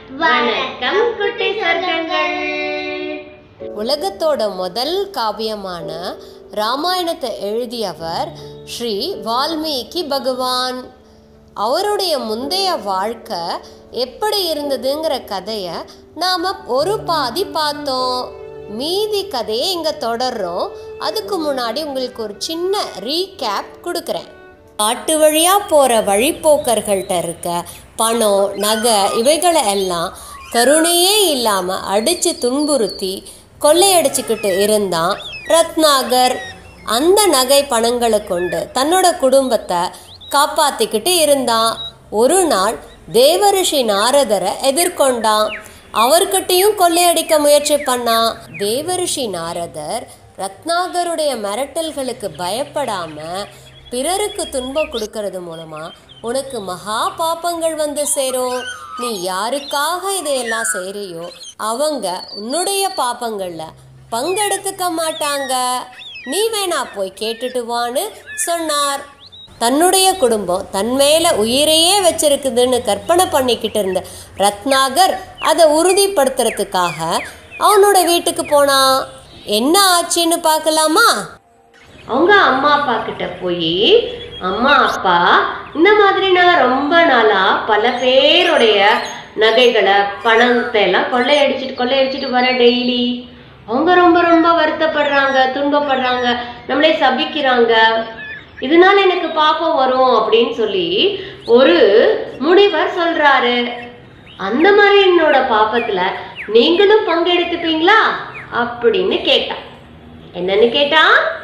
வணக்கம் குட்டி சொர்க்கங்கள் உலகத்தோட முதல் காவியமான ராமாயணத்தை எழுதியவர் ஸ்ரீ வால்மீகி பகவான் அவருடைய முந்தைய வாழ்க்கை எப்படி இருந்ததுங்கிற கதையை நாம் ஒரு பாதி பார்த்தோம் மீதி கதையை இங்கே தொடர்றோம் அதுக்கு முன்னாடி உங்களுக்கு ஒரு சின்ன ரீகேப் கொடுக்குறேன் காட்டு வழியாக போகிற வழிப்போக்கர்கள்ட்ட இருக்க பணம் நகை இவைகளை எல்லாம் கருணையே இல்லாமல் அடித்து துன்புறுத்தி கொள்ளையடிச்சுக்கிட்டு இருந்தான் ரத்னாகர் அந்த நகை பணங்களை கொண்டு தன்னோட குடும்பத்தை காப்பாற்றிக்கிட்டு இருந்தான் ஒரு நாள் தேவரிஷி நாரதரை எதிர்கொண்டான் அவர்கிட்டயும் கொள்ளையடிக்க முயற்சி பண்ணான் தேவரிஷி நாரதர் ரத்னாகருடைய மிரட்டல்களுக்கு பயப்படாம பிறருக்கு துன்பம் கொடுக்கறது மூலமா உனக்கு மகா பாப்பங்கள் வந்து சேரும் நீ யாருக்காக இதையெல்லாம் செய்றியோ அவங்க உன்னுடைய பாப்பங்கள்ல பங்கெடுத்துக்க மாட்டாங்க நீ வேணா போய் கேட்டுட்டு வான்னு சொன்னார் தன்னுடைய குடும்பம் தன் மேல உயிரையே வச்சிருக்குதுன்னு கற்பனை பண்ணிக்கிட்டு இருந்த ரத்னாகர் அதை உறுதிப்படுத்துறதுக்காக அவனோட வீட்டுக்கு போனான் என்ன ஆச்சுன்னு பார்க்கலாமா அவங்க அம்மா அப்பா கிட்ட போய் அம்மா அப்பா இந்த மாதிரி நான் ரொம்ப நாளா பல பேருடைய நகைகளை பணத்தை எல்லாம் கொள்ளையடிச்சிட்டு கொள்ளையடிச்சிட்டு வர டெய்லி அவங்க ரொம்ப ரொம்ப வருத்தப்படுறாங்க துன்பப்படுறாங்க நம்மளே சபிக்கிறாங்க இதனால எனக்கு பாப்பம் வரும் அப்படின்னு சொல்லி ஒரு முனிவர் சொல்றாரு அந்த மாதிரி என்னோட பாப்பத்துல நீங்களும் பங்கெடுத்துப்பீங்களா அப்படின்னு கேட்டா என்னன்னு கேட்டா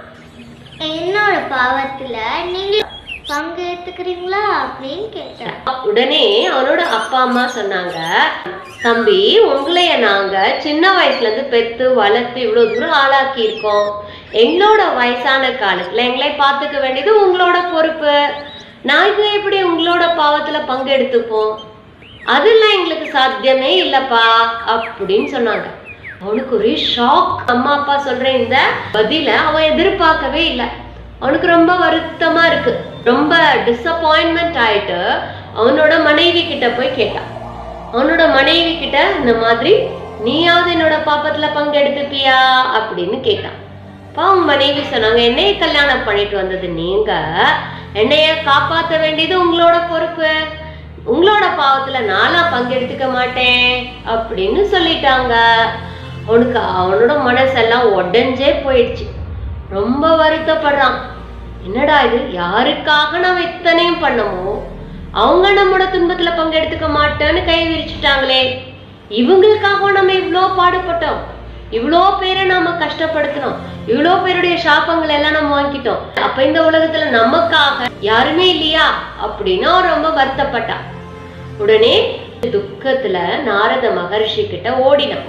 என்னோட பாவத்துல நீங்க பங்கு எடுத்துக்கிறீங்களா அப்படின்னு கேட்டேன் உடனே அவனோட அப்பா அம்மா சொன்னாங்க தம்பி உங்களைய நாங்க சின்ன வயசுல இருந்து பெத்து வளர்த்து இவ்வளவு தூரம் ஆளாக்கி இருக்கோம் எங்களோட வயசான காலத்துல எங்களை பார்த்துக்க வேண்டியது உங்களோட பொறுப்பு நாங்க எப்படி உங்களோட பாவத்துல பங்கெடுத்துப்போம் அதெல்லாம் எங்களுக்கு சாத்தியமே இல்லப்பா அப்படின்னு சொன்னாங்க அவனுக்கு ஒரே ஷாக் அம்மா அப்பா சொல்ற இந்த பதில அவன் எதிர்பார்க்கவே இல்லை அவனுக்கு ரொம்ப வருத்தமா இருக்கு ரொம்ப டிசப்பாயின்மெண்ட் ஆயிட்டு அவனோட மனைவி கிட்ட போய் கேட்டான் அவனோட மனைவி கிட்ட இந்த மாதிரி நீயாவது என்னோட பாப்பத்துல பங்கெடுத்துப்பியா அப்படின்னு கேட்டான் அப்ப அவங்க மனைவி சொன்னாங்க என்னைய கல்யாணம் பண்ணிட்டு வந்தது நீங்க என்னைய காப்பாத்த வேண்டியது உங்களோட பொறுப்பு உங்களோட பாவத்துல நானா பங்கெடுத்துக்க மாட்டேன் அப்படின்னு சொல்லிட்டாங்க அவனுக்கு அவனோட மனசெல்லாம் உடஞ்சே போயிடுச்சு ரொம்ப வருத்தப்படுறான் என்னடா இது யாருக்காக நம்ம இத்தனையும் பண்ணமோ அவங்க நம்மளோட துன்பத்துல பங்கெடுத்துக்க மாட்டேன்னு கை விரிச்சுட்டாங்களே இவங்களுக்காக நம்ம இவ்வளோ பாடுபட்டோம் இவ்வளோ பேரை நாம கஷ்டப்படுத்தினோம் இவ்வளோ பேருடைய சாபங்கள் எல்லாம் நம்ம வாங்கிட்டோம் அப்ப இந்த உலகத்துல நமக்காக யாருமே இல்லையா அப்படின்னு அவன் ரொம்ப வருத்தப்பட்டான் உடனே துக்கத்துல நாரத மகரிஷி கிட்ட ஓடினான்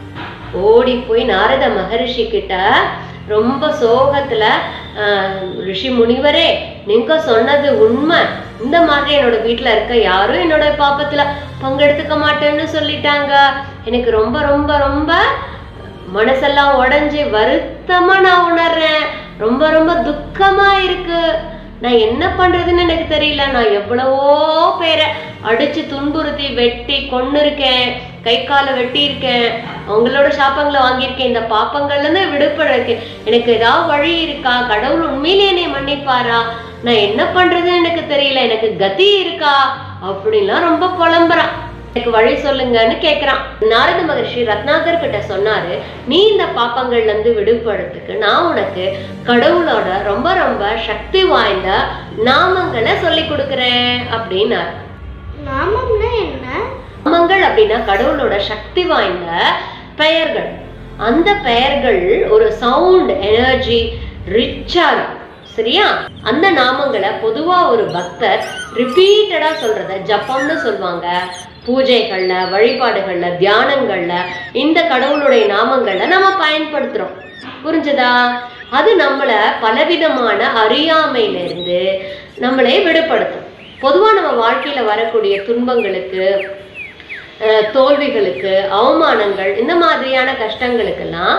ஓடி போய் நாரத மகரிஷி கிட்ட ரொம்ப சோகத்துல ஆஹ், ரிஷி முனிவரே நீங்க சொன்னது உண்மை இந்த மாதிரி என்னோட வீட்ல இருக்க யாரும் என்னோட பாப்பத்துல பங்கெடுத்துக்க மாட்டேன்னு சொல்லிட்டாங்க எனக்கு ரொம்ப ரொம்ப ரொம்ப மனசெல்லாம் உடைஞ்சு வருத்தமா நான் உணர்றேன் ரொம்ப ரொம்ப துக்கமா இருக்கு நான் என்ன பண்றதுன்னு எனக்கு தெரியல நான் எவ்வளவோ பேரை அடிச்சு துன்புறுத்தி வெட்டி கொன்னு இருக்கேன் கை காலை வெட்டி இருக்கேன் அவங்களோட சாப்பங்களை வாங்கியிருக்கேன் இந்த பாப்பங்கள்ல இருந்து விடுபட இருக்கேன் எனக்கு ஏதாவது வழி இருக்கா கடவுள் உண்மையிலே என்னை மன்னிப்பாரா நான் என்ன பண்றதுன்னு எனக்கு தெரியல எனக்கு கதி இருக்கா அப்படின்லாம் ரொம்ப புலம்புறான் எனக்கு வழி சொல்லுங்கன்னு கேக்குறான் நாரத மகர்ஷி ரத்னாகர் கிட்ட சொன்னாரு நீ இந்த பாப்பங்கள்ல இருந்து விடுபடுறதுக்கு நான் உனக்கு கடவுளோட ரொம்ப ரொம்ப சக்தி வாய்ந்த நாமங்களை சொல்லி கொடுக்குறேன் அப்படின்னாரு நாமம்னா என்ன நாமங்கள் அப்படின்னா கடவுளோட சக்தி வாய்ந்த பெயர்கள் அந்த பெயர்கள் ஒரு சவுண்ட் எனர்ஜி ரிச்சா இருக்கும் சரியா அந்த நாமங்களை பொதுவா ஒரு பக்தர் ரிப்பீட்டடா சொல்றத ஜபம்னு சொல்லுவாங்க பூஜைகள்ல வழிபாடுகள்ல தியானங்கள்ல இந்த கடவுளுடைய நாமங்களை நம்ம பயன்படுத்துறோம் புரிஞ்சதா அது நம்மள பலவிதமான அறியாமையில இருந்து நம்மளை விடுபடுத்தும் பொதுவா நம்ம வாழ்க்கையில வரக்கூடிய துன்பங்களுக்கு அஹ், தோல்விகளுக்கு அவமானங்கள் இந்த மாதிரியான கஷ்டங்களுக்கெல்லாம்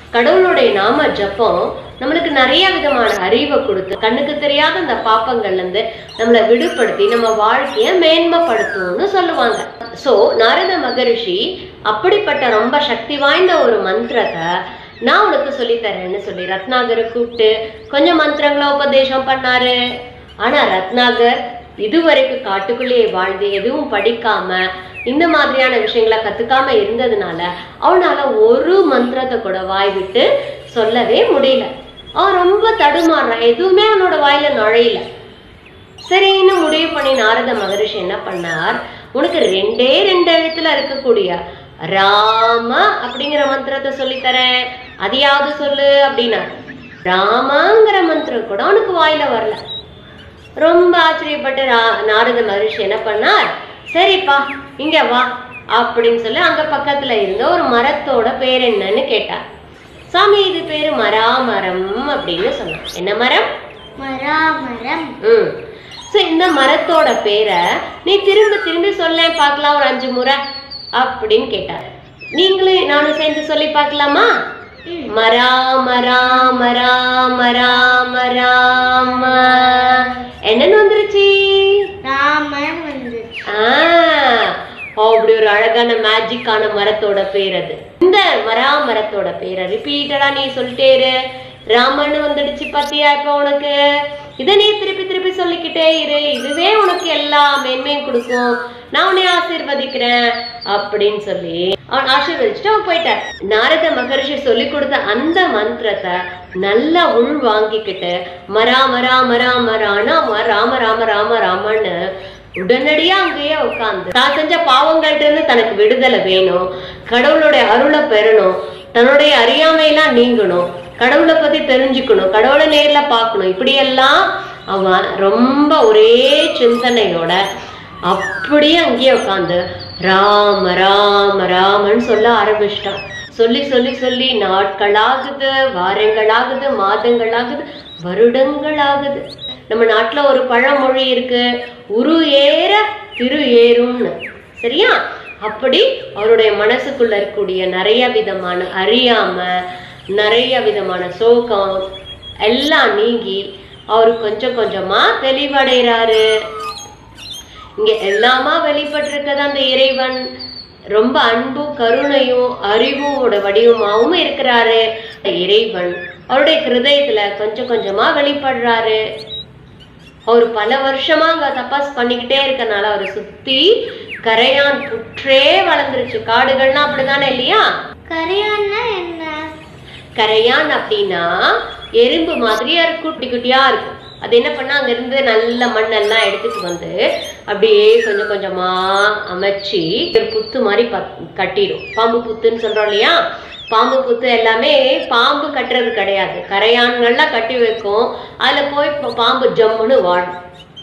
கடவுளுடைய நாம ஜபம் நம்மளுக்கு நிறைய விதமான அறிவை கொடுத்து கண்ணுக்கு தெரியாத அந்த பாப்பங்கள்ல இருந்து நம்மளை விடுபடுத்தி நம்ம வாழ்க்கைய மேன்மைப்படுத்தும்னு சொல்லுவாங்க சோ நாரத மகரிஷி அப்படிப்பட்ட ரொம்ப சக்தி வாய்ந்த ஒரு மந்திரத்தை நான் உனக்கு சொல்லித் தரேன்னு சொல்லி ரத்னாகரை கூப்பிட்டு கொஞ்சம் மந்திரங்களை உபதேசம் பண்ணாரு ஆனா ரத்னாகர் இதுவரைக்கும் காட்டுக்குள்ளேயே வாழ்ந்து எதுவும் படிக்காம இந்த மாதிரியான விஷயங்களை கத்துக்காம இருந்ததுனால அவனால ஒரு மந்திரத்தை கூட வாய் விட்டு சொல்லவே முடியல அவன் ரொம்ப தடுமாறுறான் எதுவுமே அவனோட வாயில நுழையல சரின்னு முடிவு பண்ணி நாரத மகரிஷி என்ன பண்ணார் உனக்கு ரெண்டே ரெண்டு எழுத்துல இருக்கக்கூடிய ராம அப்படிங்கிற மந்திரத்தை சொல்லித்தரேன் அதையாவது சொல்லு அப்படின்னார் ராமாங்கிற மந்திரம் கூட அவனுக்கு வாயில வரல ரொம்ப ஆச்சரியப்பட்டு ரா- நாரத மகரிஷி என்ன பண்ணார் சரிப்பா இங்க வா அப்படின்னு சொல்லி அங்க பக்கத்துல இருந்த ஒரு மரத்தோட பேர் என்னன்னு கேட்டார் சாமி இது பேரு மராமரம் அப்படின்னு சொன்னார் என்ன மரம் மராமரம் ம் ஸோ இந்த மரத்தோட பேரை நீ திரும்ப திரும்பி சொல்ல பார்க்கலாம் ஒரு அஞ்சு முறை அப்படின்னு கேட்டார் நீங்களும் நானும் சேர்ந்து சொல்லி பார்க்கலாமா ம். மரா மரா மரா மரா மராம என்னன்னு வந்துருச்சு ராமன் வந்துச்சு ஆ அப்படி ஒரு அழகான மேஜிக்கான மரத்தோட பேர் அது இந்த மரா மரத்தோட பேரை ரிப்பீட்டடா நீ சொல்லிட்டே இரு ராமன்னு வந்துடுச்சு பாத்தியா இப்ப உனக்கு இதை நீ திருப்பி திருப்பி சொல்லிக்கிட்டே இரு இதுவே உனக்கு எல்லா மேன்மையும் கொடுக்கும் நான் உன்னை ஆசீர்வதிக்கிறேன் அப்படின்னு சொல்லி அவன் ஆசீர்வதிச்சுட்டு அவன் போயிட்டார் நாரத மகரிஷி சொல்லி கொடுத்த அந்த மந்திரத்தை நல்லா உள் வாங்கிக்கிட்டு மரா மரா மரா மரானா ம- ராம ராம ராம ராமன்னு உடனடியா அங்கேயே உட்கார்ந்து தான் செஞ்ச பாவங்கள்ட்ட இருந்து தனக்கு விடுதலை வேணும் கடவுளுடைய அருளை பெறணும் தன்னுடைய அறியாமையெல்லாம் நீங்கணும் கடவுளை பத்தி தெரிஞ்சுக்கணும் கடவுளை நேர்ல பார்க்கணும் இப்படியெல்லாம் அவன் ரொம்ப ஒரே சிந்தனையோட அப்படியே அங்கேயே உட்காந்து ராம ராம ராமன்னு சொல்ல ஆரம்பிச்சிட்டான் சொல்லி சொல்லி சொல்லி நாட்கள் ஆகுது வாரங்கள் ஆகுது மாதங்கள் ஆகுது வருடங்கள் ஆகுது நம்ம நாட்டுல ஒரு பழமொழி இருக்கு உரு ஏற திரு ஏறும்னு சரியா அப்படி அவருடைய மனசுக்குள்ள இருக்கக்கூடிய நிறைய விதமான அறியாம நிறைய விதமான சோகம் எல்லாம் நீங்கி அவர் கொஞ்சம் கொஞ்சமா தெளிவடைகிறாரு இங்க எல்லாமா வெளிப்பட்டிருக்கிறது அந்த இறைவன் ரொம்ப அன்பும் கருணையும் அறிவோட வடிவமாவும் இருக்கிறாரு அந்த இறைவன் அவருடைய ஹிருதயத்துல கொஞ்சம் கொஞ்சமா வெளிப்படுறாரு அவர் பல வருஷமா அங்க தபாஸ் பண்ணிக்கிட்டே இருக்கனால அவரை சுத்தி கரையான் புற்றே வளர்ந்துருச்சு காடுகள்னா அப்படிதானே இல்லையா கரையான்னா என்ன கரையான் அப்படின்னா எறும்பு மாதிரியா இருக்கும் குட்டி குட்டியா இருக்கும் அது என்ன பண்ணா அங்க இருந்து நல்ல மண்ணெல்லாம் எடுத்துட்டு வந்து அப்படியே கொஞ்சம் கொஞ்சமா அமைச்சு ஒரு புத்து மாதிரி பத்- கட்டிடும் பாம்பு புத்துன்னு சொல்றோம் இல்லையா பாம்பு புத்து எல்லாமே பாம்பு கட்டுறது கிடையாது கரையான்கள்லாம் கட்டி வைக்கும் அதுல போய் பா- பாம்பு ஜம்முன்னு வாழும்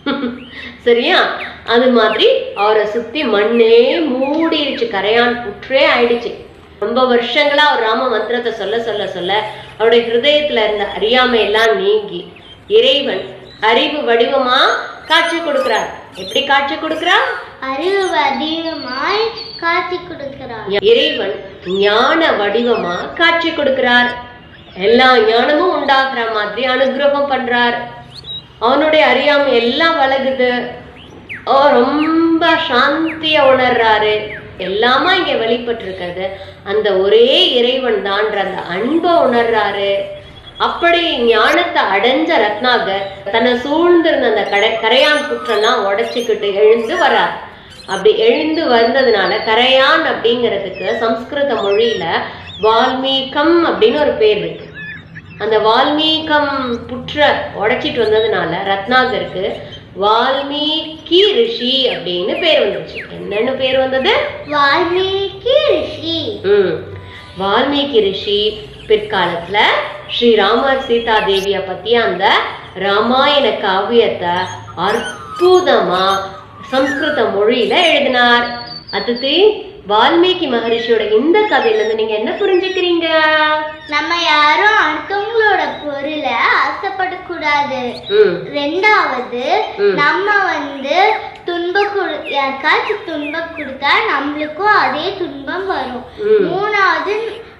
சரியா அது மாதிரி அவரை சுத்தி மண்ணே மூடிடுச்சு கரையான் புற்றே ஆயிடுச்சு ரொம்ப வருஷங்களா அவர் ராம மந்திரத்தை சொல்ல சொல்ல சொல்ல அவருடைய ஹிருதயத்துல இருந்த அறியாமை எல்லாம் நீங்கி இறைவன் அறிவு வடிவமா காட்சி கொடுக்கிறார் எப்படி காட்சி கொடுக்கிறார் அறிவு அதிகமாய் காட்சி கொடுக்கிறார் இறைவன் ஞான வடிவமா காட்சி கொடுக்கிறார் எல்லா ஞானமும் உண்டாக்குற மாதிரி அனுகிரகம் பண்றார் அவனுடைய அறியாமை எல்லாம் வளகுது ஓ ரொம்ப சாந்திய உணர்றாரு எல்லாமா இங்க வெளிப்பட்டு இருக்கிறது அந்த ஒரே இறைவன் தான்ற அந்த அன்பை உணர்றாரு அப்படி ஞானத்தை அடைஞ்ச ரத்னாகர் தன்னை சூழ்ந்திருந்த அந்த கடை கரையான் புற்றெல்லாம் உடைச்சுக்கிட்டு எழுந்து வர்றார் அப்படி எழுந்து வந்ததுனால கரையான் அப்படிங்கிறதுக்கு சம்ஸ்கிருத மொழியில வால்மீகம் அப்படின்னு ஒரு பேர் இருக்கு அந்த வால்மீகம் புற்ற உடைச்சிட்டு வந்ததுனால ரத்னாகருக்கு வால்மீகி ரிஷி அப்படின்னு பேர் வந்துருச்சு என்னன்னு பேர் வந்தது வால்மீகி ரிஷி ம் வால்மீகி ரிஷி பிற்காலத்துல ஸ்ரீராமர் சீதா தேவிய பத்தி அந்த ராமாயண காவியத்தை அற்புதமா சம்ஸ்கிருத மொழியில எழுதினார் அதித்தி வால்மீகி மகரிஷியோட இந்த கதையில இருந்து நீங்க என்ன புரிஞ்சுக்கிறீங்க நம்ம யாரும் அடுத்தவங்களோட பொருளை ஆசைப்படக்கூடாது ம் ரெண்டாவது ம். நம்ம வந்து துன்பம் கொடு யாருக்காச்சும் துன்பம் கொடுத்தா நம்மளுக்கும் அதே துன்பம் வரும் ம். மூணாவது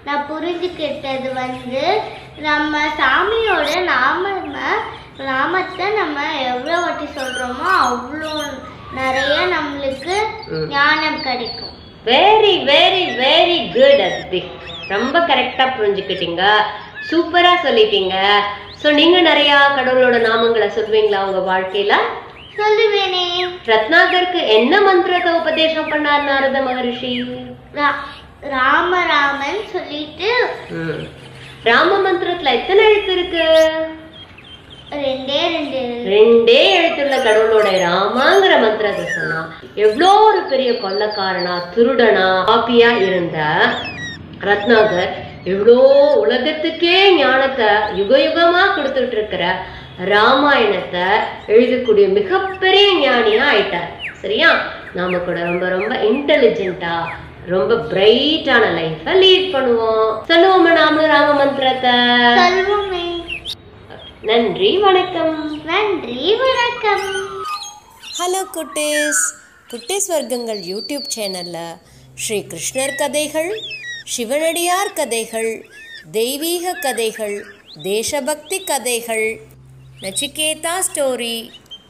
நான் புரிஞ்சுக்கிட்டது வந்து நம்ம சாமியோட நாம நாமத்தை நம்ம எவ்வளோ வாட்டி சொல்கிறோமோ அவ்வளோ நிறைய நம்மளுக்கு ம். ஞானம் கிடைக்கும் very very very good Aditi ரொம்ப கரெக்டா புரிஞ்சுக்கிட்டீங்க சூப்பரா சொல்லிட்டீங்க ஸோ நீங்க நிறைய கடவுளோட நாமங்களை சொல்வீங்களா உங்க வாழ்க்கையில சொல்லுவேனே ரத்னாகருக்கு என்ன மந்திரத்தை உபதேசம் பண்ணார் நாரத மகரிஷி ரா- ராமராமன் சொல்லிட்டு ம். ராம மந்திரத்துல எத்தனை எழுத்து இருக்கு ரெண்டே ரெண்டு ரெண்டே எழுத்துள்ள கடவுளோட ராமாங்கிற மந்திரத்தை சொன்னா எவ்வளோ ஒரு பெரிய கொள்ளக்காரனா திருடனா பாப்பியா இருந்த ரத்னாகர் எவ்வளோ உலகத்துக்கே ஞானத்தை யுக யுகமா கொடுத்துட்டு இருக்கிற ராமாயணத்தை எழுதக்கூடிய மிகப்பெரிய ஞானியா ஆயிட்டார் சரியா நாம கூட ரொம்ப ரொம்ப இன்டெலிஜென்ட்டா ரொம்ப பிரைட்டான லைஃபை லீட் பண்ணுவோம் சொல்லுவோமா நாமளும் ராம மந்திரத்தை சொல்வோமே நன்றி வணக்கம் நன்றி வணக்கம் ஹலோ குட்டீஸ் குட்டீஸ் வர்க்கங்கள் யூடியூப் சேனலில் ஸ்ரீ கிருஷ்ணர் கதைகள் சிவனடியார் கதைகள் தெய்வீக கதைகள் தேசபக்தி கதைகள் நச்சிகேதா ஸ்டோரி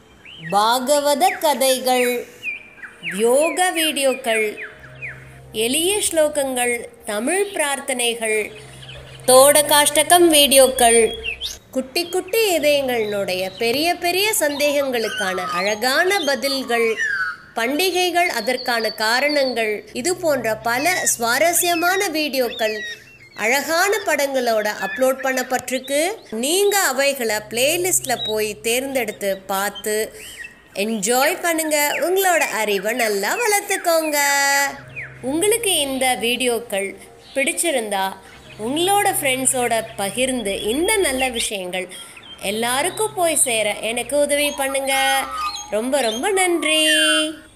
பாகவத கதைகள் யோக வீடியோக்கள் எளிய ஸ்லோகங்கள் தமிழ் பிரார்த்தனைகள் தோடகாஷ்டகம் வீடியோக்கள் குட்டி குட்டி இதயங்களினுடைய பெரிய பெரிய சந்தேகங்களுக்கான அழகான பதில்கள் பண்டிகைகள் அதற்கான காரணங்கள் இது போன்ற பல சுவாரஸ்யமான வீடியோக்கள் அழகான படங்களோட அப்லோட் பண்ணப்பட்டிருக்கு நீங்கள் அவைகளை பிளேலிஸ்டில் போய் தேர்ந்தெடுத்து பார்த்து என்ஜாய் பண்ணுங்க உங்களோட அறிவை நல்லா வளர்த்துக்கோங்க உங்களுக்கு இந்த வீடியோக்கள் பிடிச்சிருந்தா உங்களோட ஃப்ரெண்ட்ஸோட பகிர்ந்து இந்த நல்ல விஷயங்கள் எல்லாருக்கும் போய் சேர எனக்கு உதவி பண்ணுங்க ரொம்ப ரொம்ப நன்றி